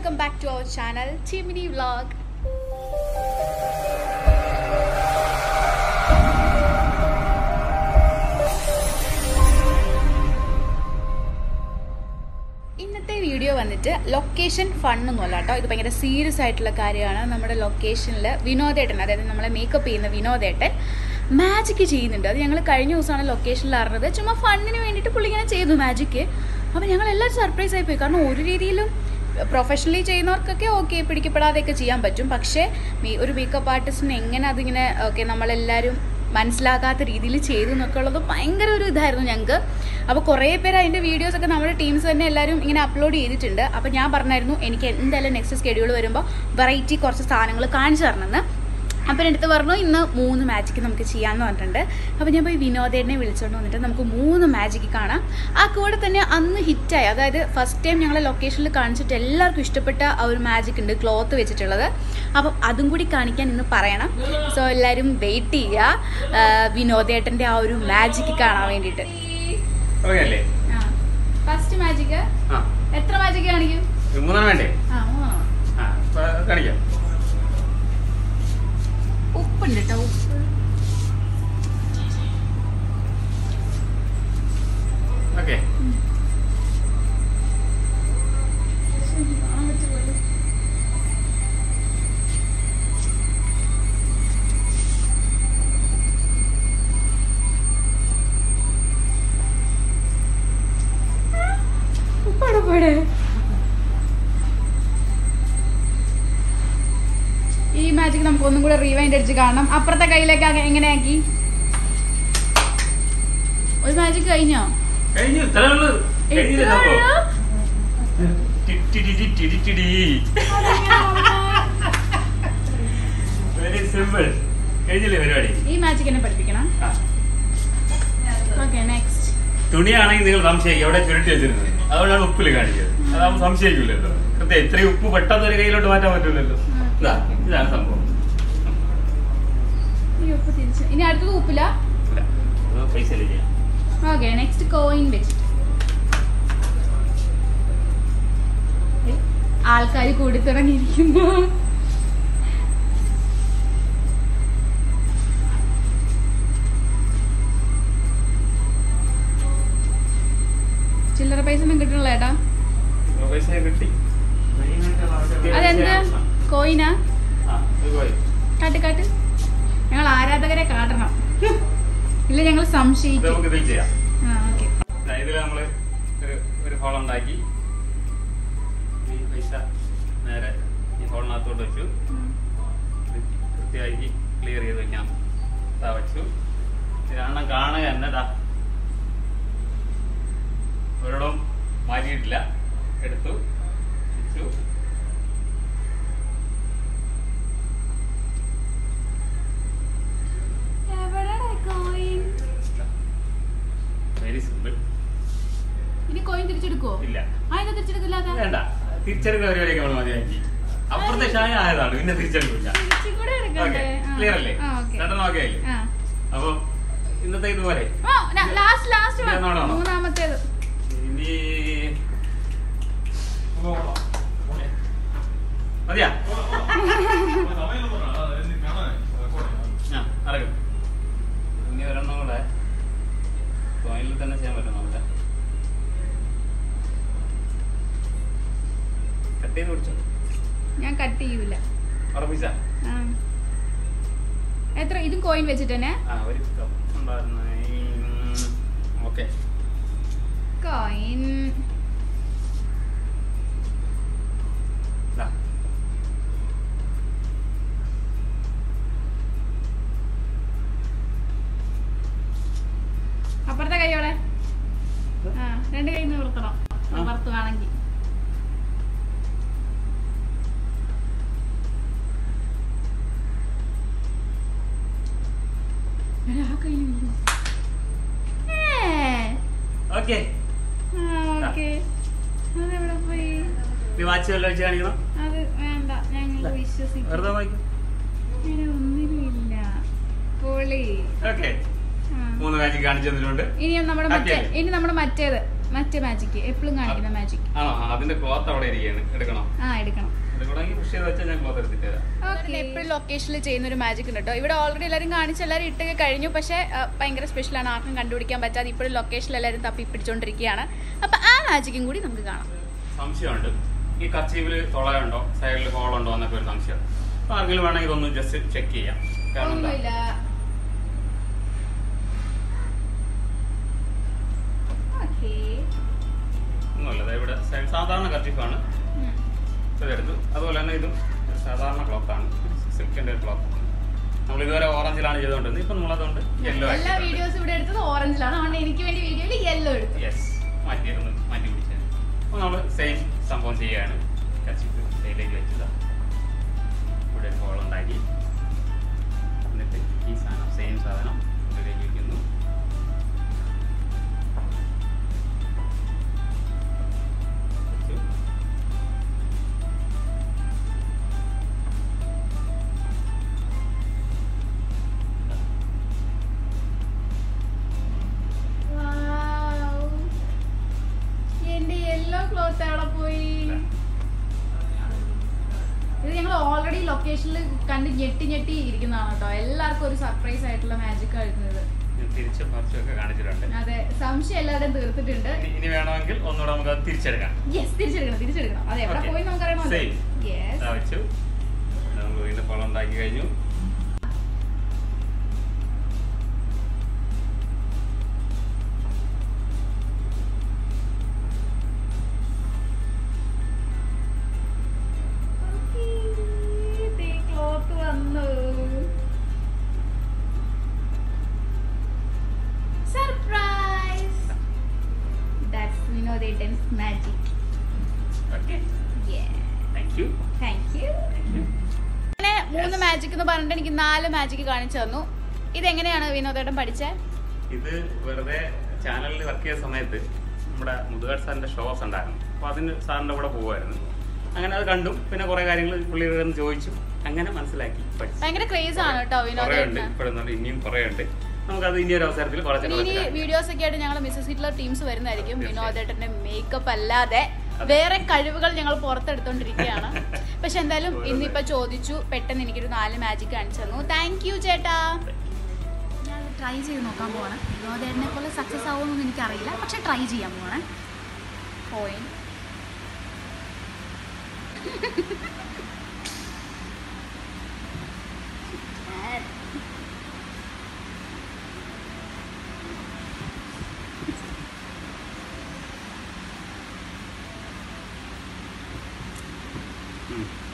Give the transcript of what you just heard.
Welcome back to our channel Chimini vlog ഇന്നത്തെ video വന്നിട്ട് location ഫണ്ണൊന്നുമല്ല കേട്ടോ ഇത് ഭയങ്കര സീരിയസ് ആയിട്ടുള്ള കാര്യമാണ് നമ്മുടെ ലൊക്കേഷനിൽ വിനോദേട്ടൻ അതായത് നമ്മളെ മേക്കപ്പ് ചെയ്യുന്ന വിനോദേട്ടൻ മാജിക് ചെയ്യുന്നുണ്ട് അത് ഞങ്ങൾ കഴിഞ്ഞ ദിവസമാണ് ലൊക്കേഷനിൽ അറിഞ്ഞത് ചുമ്മാ ഫണ്ണിന് വേണ്ടിയിട്ട് പുള്ളി ഇങ്ങനെ ചെയ്തു മാജിക്ക് അപ്പോൾ ഞങ്ങൾ എല്ലാവരും സർപ്രൈസ് ആയി പോയി കാരണം ഒരു രീതിയിലും പ്രൊഫഷണലി ചെയ്യുന്നവർക്കൊക്കെ ഓക്കെ പിടിക്കപ്പെടാതെയൊക്കെ ചെയ്യാൻ പറ്റും പക്ഷേ മീ- ഒരു മേക്കപ്പ് ആർട്ടിസ്റ്റിന് എങ്ങനെ അതിങ്ങനെ ഓക്കെ നമ്മളെല്ലാവരും മനസ്സിലാകാത്ത രീതിയിൽ ചെയ്തു എന്നൊക്കെ ഉള്ളത് ഭയങ്കര ഒരു ഇതായിരുന്നു ഞങ്ങൾക്ക് അപ്പോൾ കുറേ പേര് അതിൻ്റെ വീഡിയോസ് ഒക്കെ നമ്മുടെ ടീംസ് തന്നെ എല്ലാവരും ഇങ്ങനെ അപ്ലോഡ് ചെയ്തിട്ടുണ്ട് അപ്പോൾ ഞാൻ പറഞ്ഞായിരുന്നു എനിക്ക് എന്തായാലും നെക്സ്റ്റ് സ്കെഡ്യൂൾ വരുമ്പോൾ വെറൈറ്റി കുറച്ച് സാധനങ്ങൾ കാണിച്ചു തരണമെന്ന് അപ്പം എൻ്റെ അടുത്ത് പറഞ്ഞു ഇന്ന് മൂന്ന് മാജിക്ക് നമുക്ക് ചെയ്യാമെന്ന് പറഞ്ഞിട്ടുണ്ട് അപ്പോൾ ഞാൻ പോയി വിനോദേനെ വിളിച്ചുകൊണ്ട് വന്നിട്ട് നമുക്ക് മൂന്ന് മാജിക്ക് കാണാം ആ കൂടെ തന്നെ അന്ന് ഹിറ്റായി അതായത് ഫസ്റ്റ് ടൈം ഞങ്ങളെ ലൊക്കേഷനിൽ കാണിച്ചിട്ട് എല്ലാവർക്കും ഇഷ്ടപ്പെട്ട ആ ഒരു മാജിക് ഉണ്ട് ക്ലോത്ത് വെച്ചിട്ടുള്ളത് അപ്പം അതും കൂടി കാണിക്കാൻ ഇന്ന് പറയണം സോ എല്ലാവരും വെയിറ്റ് ചെയ്യുക ആ, വിനോദേട്ടൻ്റെ ആ ഒരു മാജിക്ക് കാണാൻ വേണ്ടിയിട്ട് ഓക്കെ അല്ലേ ഫസ്റ്റ് മാജിക്ക് ആ എത്ര മാജിക്ക് കാണിക്കും ഇത് മൂന്നെണ്ണം വേണ്ടേ ആ മൂന്നെണ്ണം ആ ഇപ്പൊ കാണിക്കാം ഉപ്പുണ്ട് കേട്ടോ ഉപ്പ് ഓക്കെ ഉപ്പാടെ പോടെ ഈ മാജിക് നമുക്ക് ഒന്നും കൂടെ റീവൈൻഡ് അടിച്ച് കാണണം അപ്പുറത്തെ കയ്യിലേക്ക് ആകെ എങ്ങനെയാക്കി ഒരു മാജിക് കഴിഞ്ഞോ കഴിഞ്ഞു ഇത്രേ ഉള്ളൂ കഴിഞ്ഞില്ലേ ഇത്രയേ സംഭവം? ഉള്ളൂ? ടിറ്റിടി ടിറ്റിടി ടിടി. Very simple. കഴിഞ്ഞില്ലേ പരിപാടി ഈ മാജിക് എന്നെ പഠിപ്പിക്കണം ആ. ഓക്കെ നെക്സ്റ്റ് തുണിയാണെങ്കിൽ നിങ്ങൾ സംശയിക്കും എവിടെ ചുരുട്ടി വെച്ചിരുന്നത് അതുകൊണ്ടാണ് ഉപ്പിൽ കാണിച്ചത് അതാവുമ്പോൾ സംശയിക്കില്ലല്ലോ കൃത്യം ഇത്രയും ഉപ്പ് പെട്ടെന്ന് ഒരു കയ്യിലോട്ട് മാറ്റാൻ പറ്റൂലല്ലോ ഇതാ ഇതാണ് സംഭവം ഈ ഉപ്പ് തിരിച്ച് ഇനി അടുത്തത് ഉപ്പില്ല ഇല്ല അത് പൈസ അല്ലേ ചെയ്യാം ഓക്കെ നെക്സ്റ്റ് കോയിൻ വെച്ചിട്ട് ആൾക്കാർ കൂടി തുടങ്ങിയിരിക്കുന്നു ചില്ലറ പൈസ ഒന്നും കിട്ടണില്ല ഏട്ടാ ഇപ്പൊ പൈസ കിട്ടി അതെന്ത് കോയിനാ ആ, ഇത് പോയി. കാട്ട് കാട്ട് ഞങ്ങൾ ആരാധകരെ കാട്ടണം ഇല്ല ഞങ്ങൾ ഇത് സംശയിക്കും നമുക്ക് ഇതിൽ ചെയ്യാം ആ ഓക്കെ ദാ ഇതില് നമ്മള് ഒരു ഒരു ഹോൾ ഉണ്ടാക്കി ഈ പൈസ നേരെ ഈ ഹോളിനകത്തോട്ട് വെച്ചു ഇത് കൃത്യമായി ക്ലിയർ ചെയ്ത് വെക്കാം ഇതാ വെച്ചു ഇതെണ്ണം കാണുക തന്നെ ദാ ഒരിടവും മാറ്റിയിട്ടില്ല എടുത്തു വെച്ചു വെരി സിമ്പിൾ ഇനി കോയിൻ തിരിച്ചെടുക്കോ ഇല്ല ആ ഇത് തിരിച്ചെടുക്കില്ലാത്ത വേണ്ട തിരിച്ചെടുക്കുന്ന പരിപാടിയൊക്കെ നമ്മൾ മതിയാക്കി അപ്പുറത്തെ ഷായ ആയതാണ് പിന്നെ തിരിച്ചെടുക്കില്ല തിരിച്ചും കൂടെ എടുക്കണ്ടേ ഓക്കെ ആ. ക്ലിയർ അല്ലേ ആ ഓക്കെ രണ്ടെണ്ണം ഓക്കെ ആയില്ലേ ആ അപ്പൊ ഇന്നത്തെ ഇതുപോലെ ഓ ലാസ്റ്റ് ലാസ്റ്റ് ഇത് ഒന്നാണോ? മൂന്നാമത്തേത് ഇനി മതിയാ ആ അറിയും ഇനി ഒരെണ്ണം കൂടെ കോയിനിൽ തന്നെ ചെയ്യാൻ പറ്റും നമുക്ക് കട്ട് ചെയ്ത് പിടിച്ചോ ഞാൻ കട്ട് ചെയ്യൂല ഉറപ്പിച്ച ആ. എത്ര ഇതും കോയിൻ വെച്ചിട്ട് തന്നെ ആ ഒരു കപ്പ് ഉണ്ടായിരുന്നു ഓക്കെ കോയിൻ അപ്പുറത്തെ കൈയോടെ ആ രണ്ട് കൈ നിവർത്തണം ആ. നിവർത്തുവാണെങ്കിൽ എടാ, ആ കയ്യിലില്ല. ഏ. ഓക്കെ ആ, ഓക്കേ. അതെവിടെ പോയി നീ വാച്ച് വല്ല വെച്ച് കാണിക്കണം അത് വേണ്ട ഞങ്ങൾ വിശ്വസിക്കും വെറുതെ വായിക്കും ഇവിടെ ഒന്നിനുമില്ല പൊളി ഓക്കെ ആ. മൂന്ന് മാജിക് കാണിച്ചു തന്നിട്ടുണ്ട് ഇനി നമ്മുടെ മറ്റേ Okay. ഇനി നമ്മുടെ മറ്റേത് മറ്റേ മാജിക് എപ്പോഴും കാണിക്കുന്ന മാജിക് ആണോ ആ, അതിന്റെ ക്ലോത്ത് അവിടെ ഇരിക്കുകയാണ് എടുക്കണോ ആ എടുക്കണം എടുക്കണമെങ്കിൽ പുഷ് ചെയ്ത് വെച്ചാൽ ഞാൻ ക്ലോത്ത് എടുത്തിട്ട് തരാം എപ്പോഴും ലൊക്കേഷനിൽ ചെയ്യുന്ന ഒരു മാജിക് ഉണ്ട് കേട്ടോ ഇവിടെ ഓൾറെഡി എല്ലാവരും കാണിച്ച് എല്ലാവരും ഇട്ടൊക്കെ കഴിഞ്ഞു പക്ഷേ ആ, ഭയങ്കര സ്പെഷ്യലാണ് ആർക്കും കണ്ടുപിടിക്കാൻ പറ്റാതെ ഇപ്പോഴും ലൊക്കേഷനിൽ എല്ലാവരും തപ്പി പിടിച്ചോണ്ടിരിക്കുകയാണ് അപ്പൊ ആ മാജിക്കും കൂടി നമുക്ക് കാണാം സംശയമുണ്ട് ഈ കർച്ചീവിൽ തുളയുണ്ടോ സൈഡിൽ ഹോളുണ്ടോ എന്നൊക്കെ ഒരു സംശയം അപ്പൊ ആർക്കെങ്കിലും വേണമെങ്കിൽ ഇതൊന്ന് ജസ്റ്റ് ചെക്ക് ചെയ്യാം കാരണം എന്താ ഒന്നുമില്ല ഓക്കേ ഒന്നുമില്ല ദേ ഇവിടെ സൈഡ് സാധാരണ കർച്ചീഫാണ് ഉം. ഇതെടുത്തു അതുപോലെ തന്നെ ഇതും ഒരു സാധാരണ ക്ലോത്താണ് സിൽക്കിന്റെ ഒരു ക്ലോത്ത് നമ്മൾ ഇതുവരെ ഓറഞ്ചിലാണ് ചെയ്തുകൊണ്ടിരുന്നത് ഇപ്പൊ നമ്മളതുകൊണ്ട് യെല്ലോ എല്ലാ വീഡിയോസും ഇവിടെ എടുത്തത് ഓറഞ്ചിലാണ് അതുകൊണ്ട് എനിക്ക് വേണ്ടി വീഡിയോയിൽ യെല്ലോ എടുത്തു യെസ് മാറ്റി ഒന്ന് മാറ്റി പിടിച്ചത് അപ്പോൾ നമ്മൾ സെയിം സംഭവം ചെയ്യുകയാണ് കച്ചിപ്പ് സൈഡിലേക്ക് വെച്ചത് ഇവിടെ ഒരു ഹോൾ ഉണ്ടാക്കി എന്നിട്ട് ഈ സാധനം സെയിം സാധനം ഇതിലേക്ക് വയ്ക്കുന്നു വെച്ചു. എന്റെ യെല്ലോ ക്ലോത്ത് അവിടെ പോയി ഇത് ഞങ്ങൾ ഓൾറെഡി ലൊക്കേഷനിൽ കണ്ട് ഞെട്ടി ഞെട്ടി ഇരിക്കുന്നതാണ് കേട്ടോ എല്ലാവർക്കും ഒരു സർപ്രൈസ് ആയിട്ടുള്ള മാജിക് കളിക്കുന്നത് ഇത് തിരിച്ചും മറിച്ചുമൊക്കെ കാണിച്ചിട്ടുണ്ട് അതെ സംശയം എല്ലാവരുടെയും തീർത്തിട്ടുണ്ട് ഇനി- ഇനി വേണമെങ്കിൽ ഒന്നുകൂടെ നമുക്ക് അത് തിരിച്ചെടുക്കാം യെസ് തിരിച്ചെടുക്കണം തിരിച്ചെടുക്കണം അതെ എവിടെ Okay. പോയി നമുക്കറിയണോ Same. യെസ് ഇതാ വെച്ചു ഇത് നമ്മൾ വീണ്ടും കുളം ഉണ്ടാക്കി കഴിഞ്ഞു ക്ലോത്ത് വന്നു സർപ്രൈസ് ദാറ്റ്സ് വിനോദേട്ടൻസ് magic okay thank you thank you അങ്ങനെ മൂന്ന് മാജിക് എന്ന് പറഞ്ഞിട്ട് എനിക്ക് നാല് മാജിക് കാണിച്ചു തന്നു ഇതെങ്ങനെയാണ് വിനോദേട്ടൻ പഠിച്ചത് ഇത് വെറുതെ ചാനലിൽ വർക്ക് ചെയ്ത സമയത്ത് നമ്മുടെ മുതുകാട് സാറിന്റെ ഷോസ് ഉണ്ടായിരുന്നു അപ്പോൾ അതിന് സാറിന്റെ കൂടെ പോകുമായിരുന്നു അങ്ങനെ അത് കണ്ടു പിന്നെ കുറെ കാര്യങ്ങൾ പുള്ളിയുടെ നിന്ന് ചോദിച്ചു അങ്ങനെ മനസ്സിലാക്കി പഠിച്ചു ഭയങ്കര ക്രേസ് ആണ് കേട്ടോ കുറേ ഉണ്ട് വിനോദേട്ടന് ഇപ്പോഴും ഇനിയും കുറേ ഉണ്ട് നമുക്കത് ഇനി ഒരു അവസരത്തിൽ കുറച്ച് പിന്നെ ഇനി കുറച്ച് വീഡിയോസ് ഒക്കെ ആയിട്ട് ഞങ്ങൾ മിസ്സസ് ഹിറ്റ്ലർ ടീംസ് വരുന്നതായിരിക്കും തീർച്ചയായും. വിനോദേട്ടന്റെ മേക്കപ്പ് അല്ലാതെ അതെ. വേറെ കഴിവുകൾ ഞങ്ങൾ പുറത്തെടുത്തോണ്ടിരിക്കുകയാണ് പക്ഷെ എന്തായാലും ഇന്നിപ്പോ ചോദിച്ചു പെട്ടെന്ന് എനിക്കൊരു നാല് മാജിക് കാണിച്ചു തന്നു താങ്ക് യു ചേട്ടാ ഞാൻ ട്രൈ ചെയ്ത് നോക്കാൻ പോവാണ് വിനോദേട്ടനെ പോലെ സക്സസ് ആവുമെന്നൊന്നും എനിക്കറിയില്ല പക്ഷെ ട്രൈ ചെയ്യാൻ പോവാണ് പോയിന്റ് ഉം.